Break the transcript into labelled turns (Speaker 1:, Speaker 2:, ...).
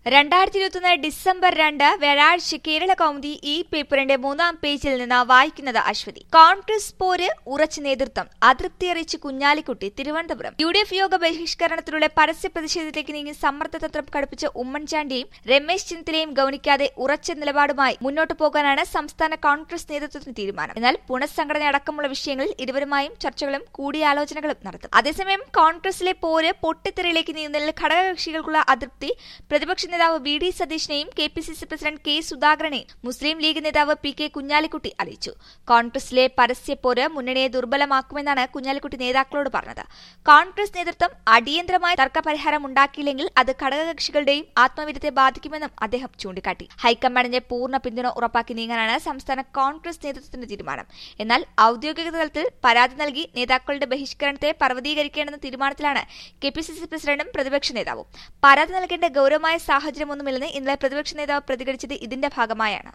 Speaker 1: രണ്ടായിരത്തി ഇരുപത്തൊന്ന് ഡിസംബർ രണ്ട് വ്യാഴാഴ്ച കേരള കൗമുദി ഈ പേപ്പറിന്റെ മൂന്നാം പേജിൽ നിന്ന് വായിക്കുന്നത് അശ്വതി കോൺഗ്രസ് പോര് ഉറച്ച നേതൃത്വം അതൃപ്തി അറിയിച്ച് Kunhalikutty Thiruvananthapuram U D F യോഗ ബഹിഷ്കരണത്തിലൂടെ പരസ്യ പ്രതിഷേധത്തിലേക്ക് നീങ്ങി സമ്മർദ്ദതന്ത്രം കടുപ്പിച്ച ഉമ്മൻചാണ്ടിയും രമേശ് ചെന്നിത്തലയും ഗൌനിക്കാതെ ഉറച്ച നിലപാടുമായി മുന്നോട്ടു പോകാനാണ് സംസ്ഥാന കോൺഗ്രസ് നേതൃത്വത്തിന് തീരുമാനം എന്നാൽ പുനഃസംഘടന അടക്കമുള്ള വിഷയങ്ങളിൽ ഇരുവരുമായും ചർച്ചകളും കൂടിയാലോചനകളും നടത്തും അതേസമയം കോൺഗ്രസിലെ പോര് പൊട്ടിത്തെറിയിലേക്ക് നീങ്ങുന്നതിൽ ഘടകകക്ഷികൾക്കുള്ള അതൃപ്തി പ്രതിപക്ഷ നേതാവ് വി ഡി സതീഷിനെയും K P C C president K സുധാകരനെയും മുസ്ലിം ലീഗ് നേതാവ് പി കെ കുഞ്ഞാലിക്കുട്ടി അറിയിച്ചു കോൺഗ്രസിലെ പരസ്യപ്പോര് മുന്നണിയെ ദുർബലമാക്കുമെന്നാണ് കുഞ്ഞാലിക്കുട്ടി നേതാക്കളോട് പറഞ്ഞത് കോൺഗ്രസ് നേതൃത്വം അടിയന്തരമായ തർക്കപരിഹാരം ഉണ്ടാക്കിയില്ലെങ്കിൽ അത് ഘടകകക്ഷികളുടെയും ആത്മവിരുദ്ധത്തെ ബാധിക്കുമെന്നും അദ്ദേഹം ചൂണ്ടിക്കാട്ടി ഹൈക്കമാൻഡിന്റെ പൂർണ്ണ പിന്തുണ ഉറപ്പാക്കി നീങ്ങാനാണ് സംസ്ഥാന കോൺഗ്രസ് നേതൃത്വത്തിന്റെ തീരുമാനം എന്നാൽ ഔദ്യോഗിക തലത്തിൽ പരാതി നൽകി നേതാക്കളുടെ ബഹിഷ്കരണത്തെ പർവ്വതീകരിക്കേണ്ടെന്ന തീരുമാനത്തിലാണ് കെ പി സി സി പ്രസിഡന്റും പ്രതിപക്ഷ നേതാവും പരാതി നൽകേണ്ട ഗൌരവമായ സാഹചര്യമൊന്നുമില്ലെന്ന് ഇന്നലെ പ്രതിപക്ഷ നേതാവ് പ്രതികരിച്ചത് ഇതിന്റെ ഭാഗമായാണ്